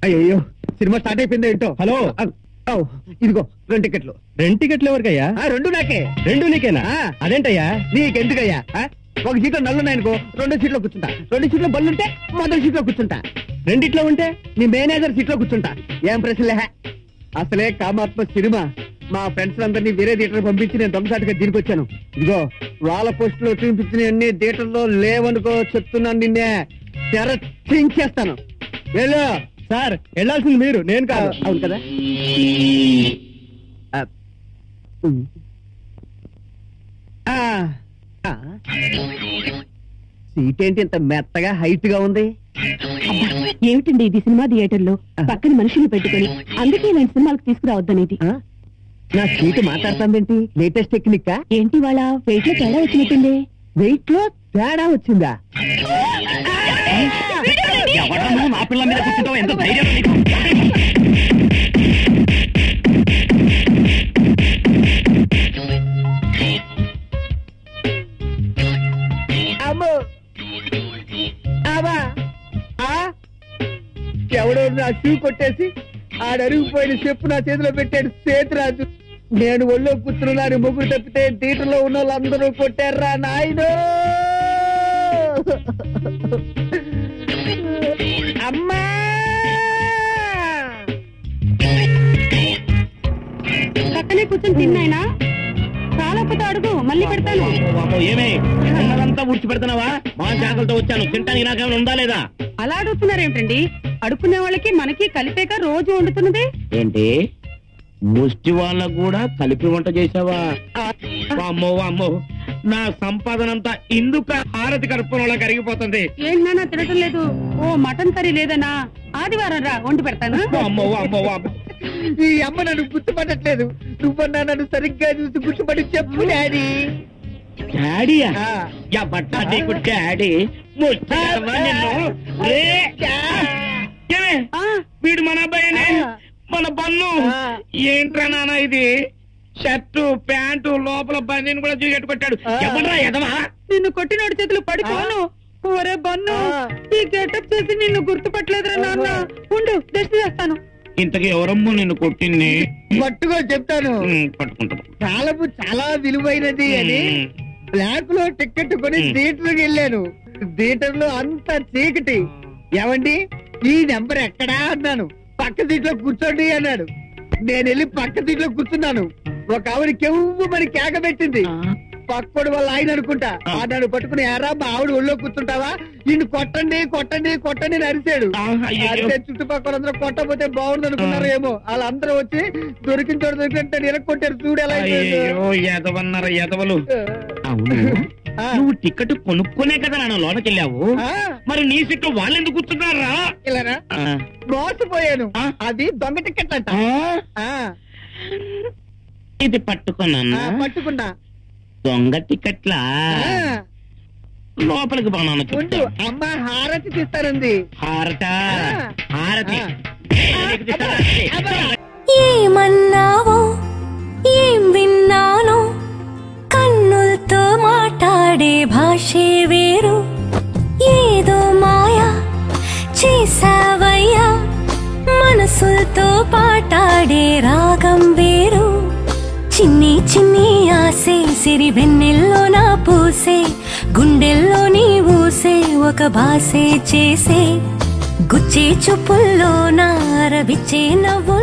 అయ్యో cinema start అయిపోయింది ఏంటో హలో. ఔ, ఇదిగో రెండు టికెట్లు రెండు టికెట్లు ఎవరికయ్యా ఆ, రెండు నాకే రెండు నీకేనా ఆ. అదేంటయ్యా నీకెందుకయ్యా ఆ? ఒక సీట్లో నల్లున్నాయనుకో రెండు సీట్లో కూర్చుంటా రెండు సీట్లో బల్లుంటే మొదటి సీట్లో కూర్చుంటా రెండిట్లో ఉంటే నీ మేనేజర్ సీట్లో కూర్చుంటా ఏం ప్రశ్నలే అసలే కామాత్మ సినిమా మా ఫ్రెండ్స్ అందరినీ వేరే థియేటర్ పంపించి నేను దొంగసాటుగా దీనికి వచ్చాను ఇదిగో వాళ్ళ పోస్ట్ లో చూపించిన అన్ని థియేటర్లో లేవనుకో చెప్తున్నాను నిన్నే తెర చించేస్తాను వెళ్ళు సార్ వెళ్ళాల్సింది మీరు నేను ఆ, కాదు అవును కదా ఆ, ఉమ్. ఆ, ఆ. సీట్ ఏంటి ఇంత మెత్తగా హైట్ గా ఉంది ఏమిటండి ఇది సినిమా థియేటర్ లో పక్కన మనుషులు పెట్టుకొని అందుకే ఇలాంటి సినిమాలకు తీసుకురావద్దనేది ఆ? నా సీటు మాట్లాడుతుందేంటి లేటెస్ట్ టెక్నిక్ ఏంటి వాళ్ళ వెయిట్ లో తేడా వచ్చినట్టుంది వెయిట్ లో తేడా వచ్చిందా నా పిల్ల మీద కూర్చుంటావు ఎంత ధైర్యం నీకు? అమ్మో అమ్మా ఆ? ఎవడో నా షూ కొట్టేసి ఆడరిగిపోయిన చెప్పు నా చేతిలో పెట్టాడు సేతురాజు నేను ఒళ్ళో కూర్చున్నాను ముగ్గురు తప్పితే థియేటర్లో ఉన్న వాళ్ళందరూ కొట్టారా నాయనో అమ్మా పక్కనే కూర్చొని తిన్నాయినా చాలా పెద్ద అడుగు మళ్ళీ పెడతాను వామ్మో, ఏమే ఉన్నదంతా ఊడ్చి పెడుతున్నావా మా శాఖలతో వచ్చాను తింటానికి నాకేమైనా ఉందా లేదా అలా అడుగుతున్నారేమిటండి అడుక్కునే వాళ్ళకి మనకి కలిపేక రోజు వండుతున్నదే ఏంటి ముష్టి వాళ్ళకు కూడా కలిపి వంట చేసావా వామ్మో వామ్మో నా సంపాదన అంతా ఇందుక హారతి కర్పూరంలో కరిగిపోతుంది ఏంటన్నా తినటం లేదు ఓ మటన్ కర్రీ లేదనా ఆదివారం రా వండి పెడతాను వామ్మో వామ్మో వామ్మో ఈ అమ్మ నన్ను గుర్తుపట్టట్లేదు నువ్వన్నా నన్ను సరిగ్గా చూసి గుర్తుపట్టి చెప్పు డాడీ డాడీయా ఆ. ఎప్పట్లా నీకు డాడీ ముష్టి కదవా నిన్ను? రే. ఏమే? ఆ, వీడు మన అబ్బాయినే ఆ. మన పన్ను ఆ. ఏంట్రా నాన్న ఇది షర్టు ప్యాంటు లోపల బనీన్ కూడా చీకట్టు కొట్టాడు ఆ. ఎవడ్రా ఎదవా నిన్ను కొట్టినోడి చేతులు పడిపోను ఒరే బన్ను ఆ. ఈ గెటప్ చేసి నిన్ను గుర్తుపట్టలేదురా నాన్న ఉండు దృష్టి చేస్తాను ఇంతకీ ఎవరమ్మో నిన్ను కొట్టింది పట్టుకో చెప్తాను ఉమ్, పట్టుకుంటాను కాలము చాలా విలువైనది అని ఉమ్. బ్లాక్ లో టికెట్ కొని మ్. థియేటర్ వెళ్ళాను థియేటర్ లో అంత చీకటి ఏమండి ఈ నెంబర్ ఎక్కడా అన్నాను పక్క సీట్ లో కూర్చోండి అన్నాడు నేను వెళ్ళి పక్క సీట్ లో కూర్చున్నాను ఒక ఆవిడ కెవ్వు మరి కేక పెట్టింది పక్కోడు వాళ్ళ ఆయన అనుకుంటా ఆ. ఆ నన్ను పట్టుకుని ఎరా మా ఆవిడ ఒళ్ళో కూర్చుంటావా నిన్ను కొట్టండి కొట్టండి కొట్టండి అని అరిచాడు ఆ, అయ్యయ్యో. అరిస్తే చుట్టుపక్కల అందరూ కొట్టపోతే బాగుంది అనుకున్నారు ఏమో వాళ్ళందరూ వచ్చి దొరికిన చోట దొరికినట్టు నిరక్కొట్టారు చూడు ఎలా అయిపోయిందో. అయ్యో ఎదవన్నారు ఎదవలు అవును ఆ. నువ్వు టికెట్ కొనుక్కునే కదా నాన్న లోనకి వెళ్ళావు ఆ, మరి నీ సీట్లో వాళ్ళు ఎందుకు కూర్చున్నారా ఇలానా మోసపోయాను ఆ. అది దొంగ టికెట్ అంట ఆ, ఇది పట్టుకున్నా ఆ, పట్టుకున్నా దొంగ టికెట్లా ఆ, లోపలికి బాగున్నాను ఉండు అమ్మ హారతి తీస్తారంది హారత ఆ. హారతి ఆ. నీకు తీస్తారా? అబ్బా. ఏమన్నావో ఏం విన్నానో కన్నులతో మాట్లాడే భాషే వేరు ఏదో మాయా చేసావయ్యా మనసులతో పాటాడే రాగం వేరు చిన్ని చిన్ని ఆసే సిరి వెన్నెల్లో నా పూసే గుండెల్లో నీ ఊసే ఒక భాసే చేసే గుచ్చే చూపుల్లో నా రవిచ్చే నవ్వు